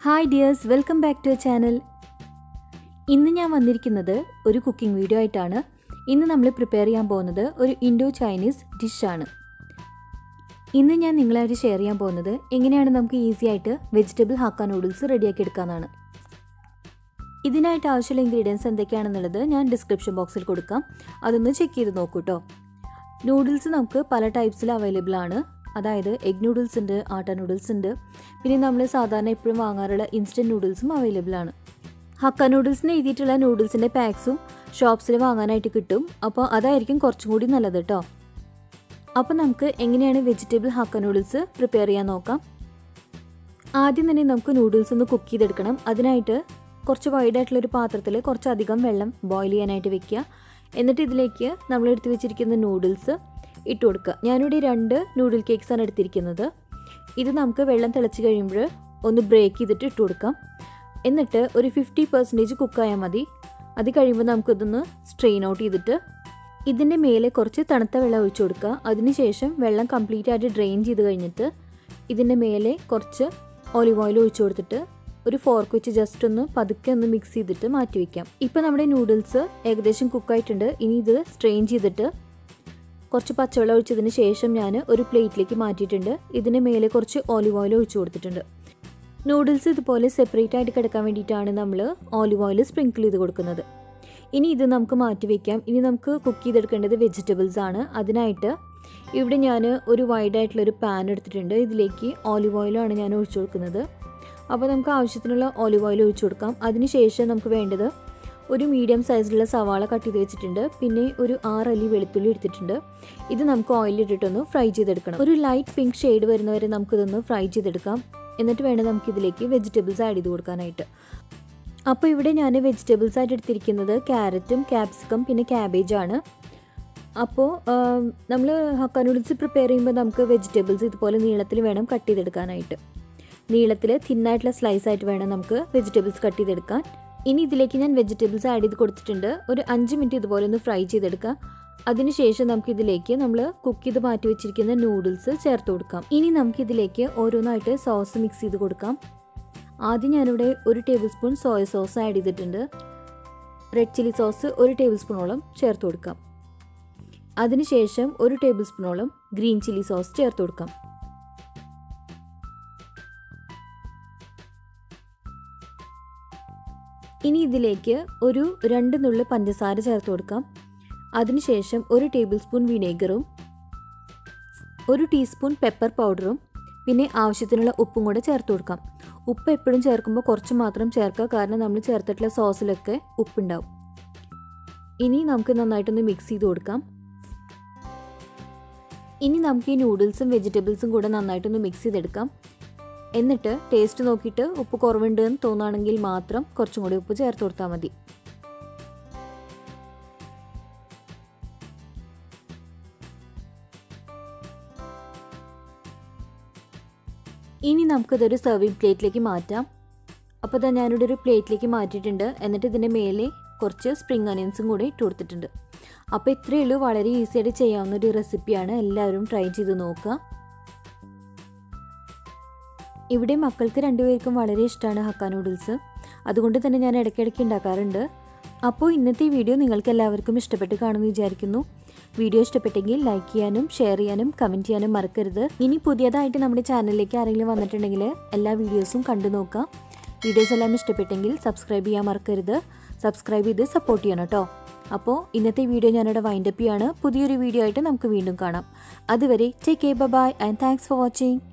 hi dears welcome back to channel ഇന്ന് ഞാൻ വന്നിരിക്കുന്നത് ഒരു കുക്കിംഗ് വീഡിയോ ആയിട്ടാണ് ഇന്ന് നമ്മൾ പ്രിപ്പയർ ചെയ്യാൻ പോകുന്നത് ഒരു ഇൻഡോ ചൈനീസ് ഡിഷാണ് ഇന്ന് ഞാൻ നിങ്ങളായിട്ട് ഷെയർ ചെയ്യാൻ പോകുന്നത് എങ്ങനെയാണ് നമുക്ക് ഈസി ആയിട്ട് വെജിറ്റബിൾ ഹാക്ക നൂഡിൽസ് റെഡിയാക്കി എടുക്കാമെന്നാണ് ഇതിനായിട്ട് ആവശ്യമുള്ള ഇൻഗ്രീഡിയൻസ് എന്തൊക്കെയാണെന്നുള്ളത് ഞാൻ ഡിസ്ക്രിപ്ഷൻ ബോക്സിൽ കൊടുക്കാം അതൊന്ന് ചെക്ക് ചെയ്ത് നോക്കൂ കേട്ടോ നൂഡിൽസ് നമുക്ക് പല ടൈപ്സിൽ അവൈലബിൾ ആണ് അതായത് എഗ് നൂഡിൽസ് ഉണ്ട് ആട്ട നൂഡിൽസ് ഉണ്ട് പിന്നെ നമ്മൾ സാധാരണ എപ്പോഴും വാങ്ങാറുള്ള ഇൻസ്റ്റൻറ്റ് നൂഡിൽസും അവൈലബിൾ ആണ് ഹക്ക നൂഡിൽസിന് എഴുതിയിട്ടുള്ള നൂഡിൽസിൻ്റെ പാക്സും ഷോപ്സിൽ വാങ്ങാനായിട്ട് കിട്ടും അപ്പോൾ അതായിരിക്കും കുറച്ചും കൂടി നല്ലത് കേട്ടോ അപ്പോൾ നമുക്ക് എങ്ങനെയാണ് വെജിറ്റബിൾ ഹക്ക നൂഡിൽസ് പ്രിപ്പയർ ചെയ്യാൻ നോക്കാം ആദ്യം തന്നെ നമുക്ക് നൂഡിൽസ് ഒന്ന് കുക്ക് ചെയ്തെടുക്കണം അതിനായിട്ട് കുറച്ച് വൈഡായിട്ടുള്ളൊരു പാത്രത്തിൽ കുറച്ചധികം വെള്ളം ബോയിൽ ചെയ്യാനായിട്ട് വെക്കുക എന്നിട്ട് ഇതിലേക്ക് നമ്മൾ എടുത്തു വെച്ചിരിക്കുന്ന നൂഡിൽസ് ഇട്ട് കൊടുക്കുക ഞാനിവിടെ രണ്ട് നൂഡിൽ കേക്ക്സാണ് എടുത്തിരിക്കുന്നത് ഇത് നമുക്ക് വെള്ളം തിളച്ച് കഴിയുമ്പോൾ ഒന്ന് ബ്രേക്ക് ചെയ്തിട്ട് ഇട്ട് കൊടുക്കാം എന്നിട്ട് ഒരു ഫിഫ്റ്റി പെർസെൻറ്റേജ് കുക്കായാൽ മതി അത് കഴിയുമ്പോൾ നമുക്കിതൊന്ന് സ്ട്രെയിൻ ഔട്ട് ചെയ്തിട്ട് ഇതിൻ്റെ മേലെ കുറച്ച് തണുത്ത വെള്ളം ഒഴിച്ചു കൊടുക്കുക അതിനുശേഷം വെള്ളം കംപ്ലീറ്റ് ആയിട്ട് ഡ്രെയിൻ ചെയ്ത് കഴിഞ്ഞിട്ട് ഇതിൻ്റെ മേലെ കുറച്ച് ഓലിവ് ഓയിൽ ഒഴിച്ചു കൊടുത്തിട്ട് ഒരു ഫോർക്ക് വെച്ച് ജസ്റ്റ് ഒന്ന് പതുക്കെ ഒന്ന് മിക്സ് ചെയ്തിട്ട് മാറ്റി വയ്ക്കാം ഇപ്പോൾ നമ്മുടെ നൂഡിൽസ് ഏകദേശം കുക്കായിട്ടുണ്ട് ഇനി ഇത് സ്ട്രെയിൻ ചെയ്തിട്ട് കുറച്ച് പച്ചവെള്ളം ഒഴിച്ചതിന് ശേഷം ഞാൻ ഒരു പ്ലേറ്റിലേക്ക് മാറ്റിയിട്ടുണ്ട് ഇതിന് മേലെ കുറച്ച് ഓലിവ് ഓയിൽ ഒഴിച്ചു കൊടുത്തിട്ടുണ്ട് നൂഡിൽസ് ഇതുപോലെ സെപ്പറേറ്റ് ആയിട്ട് കിടക്കാൻ വേണ്ടിയിട്ടാണ് നമ്മൾ ഓലിവ് ഓയിൽ സ്പ്രിങ്കിൾ ചെയ്ത് കൊടുക്കുന്നത് ഇനി ഇത് നമുക്ക് മാറ്റി വയ്ക്കാം ഇനി നമുക്ക് കുക്ക് ചെയ്തെടുക്കേണ്ടത് വെജിറ്റബിൾസ് ആണ് അതിനായിട്ട് ഇവിടെ ഞാൻ ഒരു വൈഡായിട്ടുള്ളൊരു പാൻ എടുത്തിട്ടുണ്ട് ഇതിലേക്ക് ഓലിവ് ഓയിലാണ് ഞാൻ ഒഴിച്ചു കൊടുക്കുന്നത് അപ്പോൾ നമുക്ക് ആവശ്യത്തിനുള്ള ഓലിവ് ഓയിൽ ഒഴിച്ചു കൊടുക്കാം അതിനുശേഷം നമുക്ക് വേണ്ടത് ഒരു മീഡിയം സൈസിലുള്ള സവാള കട്ട് ചെയ്ത് വെച്ചിട്ടുണ്ട് പിന്നെ ഒരു ആറല്ലി വെളുത്തുള്ളി എടുത്തിട്ടുണ്ട് ഇത് നമുക്ക് ഓയിലിട്ടിട്ടൊന്ന് ഫ്രൈ ചെയ്തെടുക്കണം ഒരു ലൈറ്റ് പിങ്ക് ഷെയ്ഡ് വരുന്നവരെ നമുക്കിതൊന്ന് ഫ്രൈ ചെയ്തെടുക്കാം എന്നിട്ട് വേണം നമുക്കിതിലേക്ക് വെജിറ്റബിൾസ് ആഡ് ചെയ്ത് കൊടുക്കാനായിട്ട് അപ്പോൾ ഇവിടെ ഞാൻ വെജിറ്റബിൾസ് ആയിട്ട് എടുത്തിരിക്കുന്നത് ക്യാരറ്റും ക്യാപ്സിക്കം പിന്നെ ക്യാബേജാണ് അപ്പോൾ നമ്മൾ ഹക്ക നൂഡിൽസ് പ്രിപ്പയർ ചെയ്യുമ്പോൾ നമുക്ക് വെജിറ്റബിൾസ് ഇതുപോലെ നീളത്തിൽ വേണം കട്ട് ചെയ്തെടുക്കാനായിട്ട് നീളത്തിൽ തിന്നായിട്ടുള്ള സ്ലൈസ് ആയിട്ട് വേണം നമുക്ക് വെജിറ്റബിൾസ് കട്ട് ചെയ്തെടുക്കാൻ ഇനി ഇതിലേക്ക് ഞാൻ വെജിറ്റബിൾസ് ആഡ് ചെയ്ത് കൊടുത്തിട്ടുണ്ട് ഒരു അഞ്ച് മിനിറ്റ് ഇതുപോലെ ഒന്ന് ഫ്രൈ ചെയ്തെടുക്കാം അതിനുശേഷം നമുക്ക് ഇതിലേക്ക് നമ്മൾ കുക്ക് ചെയ്ത് മാറ്റി വെച്ചിരിക്കുന്ന നൂഡിൽസ് ചേർത്ത് കൊടുക്കാം ഇനി നമുക്ക് ഇതിലേക്ക് ഓരോന്നായിട്ട് സോസ് മിക്സ് ചെയ്ത് കൊടുക്കാം ആദ്യം ഞാനിവിടെ ഒരു table spoon soya sauce add ചെയ്തിട്ടുണ്ട് റെഡ് ചില്ലി സോസ് ഒരു ടേബിൾ സ്പൂണോളം ചേർത്ത് കൊടുക്കാം അതിനുശേഷം ഒരു ടേബിൾ സ്പൂണോളം ഗ്രീൻ ചില്ലി സോസ് ചേർത്ത് കൊടുക്കാം ഇനി ഇതിലേക്ക് ഒരു രണ്ട് നുള്ളി പഞ്ചസാര ചേർത്ത് കൊടുക്കാം അതിനുശേഷം ഒരു ടേബിൾ സ്പൂൺ വിനേഗറും ഒരു ടീസ്പൂൺ പെപ്പർ പൗഡറും പിന്നെ ആവശ്യത്തിനുള്ള ഉപ്പും കൂടെ ചേർത്ത് കൊടുക്കാം ഉപ്പ് എപ്പോഴും ചേർക്കുമ്പോൾ കുറച്ച് മാത്രം ചേർക്കുക കാരണം നമ്മൾ ചേർത്തിട്ടുള്ള സോസിലൊക്കെ ഉപ്പുണ്ടാവും ഇനി നമുക്ക് നന്നായിട്ടൊന്ന് മിക്സ് ചെയ്ത് കൊടുക്കാം ഇനി നമുക്ക് ഈ നൂഡിൽസും വെജിറ്റബിൾസും കൂടെ നന്നായിട്ടൊന്ന് മിക്സ് ചെയ്തെടുക്കാം എന്നിട്ട് ടേസ്റ്റ് നോക്കിയിട്ട് ഉപ്പ് കുറവുണ്ട് എന്ന് തോന്നുകയാണെങ്കിൽ മാത്രം കുറച്ചും കൂടി ഉപ്പ് ചേർത്ത് കൊടുത്താൽ മതി ഇനി നമുക്കിതൊരു സെർവിങ് പ്ലേറ്റിലേക്ക് മാറ്റാം അപ്പോൾ തന്നെ ഞാനിവിടെ ഒരു പ്ലേറ്റിലേക്ക് മാറ്റിയിട്ടുണ്ട് എന്നിട്ട് ഇതിൻ്റെ മേലെ കുറച്ച് സ്പ്രിങ് അനിയൻസും കൂടി ഇട്ട് കൊടുത്തിട്ടുണ്ട് അപ്പോൾ ഇത്രയേ ഉള്ളൂ വളരെ ഈസി ആയിട്ട് ചെയ്യാവുന്ന ഒരു റെസിപ്പിയാണ് എല്ലാവരും ട്രൈ ചെയ്ത് നോക്കുക ഇവിടെ മക്കൾക്ക് രണ്ടുപേർക്കും വളരെ ഇഷ്ടമാണ് ഹക്ക നൂഡിൽസ് അതുകൊണ്ട് തന്നെ ഞാൻ ഇടയ്ക്കിടയ്ക്ക് ഉണ്ടാക്കാറുണ്ട് അപ്പോൾ ഇന്നത്തെ ഈ വീഡിയോ നിങ്ങൾക്ക് എല്ലാവർക്കും ഇഷ്ടപ്പെട്ട് കാണുമെന്ന് വിചാരിക്കുന്നു വീഡിയോ ഇഷ്ടപ്പെട്ടെങ്കിൽ ലൈക്ക് ചെയ്യാനും ഷെയർ ചെയ്യാനും കമൻറ്റ് ചെയ്യാനും മറക്കരുത് ഇനി പുതിയതായിട്ട് നമ്മുടെ ചാനലിലേക്ക് ആരെങ്കിലും വന്നിട്ടുണ്ടെങ്കിൽ എല്ലാ വീഡിയോസും കണ്ടു നോക്കാം വീഡിയോസ് എല്ലാം ഇഷ്ടപ്പെട്ടെങ്കിൽ സബ്സ്ക്രൈബ് ചെയ്യാൻ മറക്കരുത് സബ്സ്ക്രൈബ് ചെയ്ത് സപ്പോർട്ട് ചെയ്യണം കേട്ടോ അപ്പോൾ ഇന്നത്തെ വീഡിയോ ഞാനിവിടെ വൈൻഡപ്പ് ചെയ്യാണ് പുതിയൊരു വീഡിയോ ആയിട്ട് നമുക്ക് വീണ്ടും കാണാം അതുവരെ take care bye and thanks for watching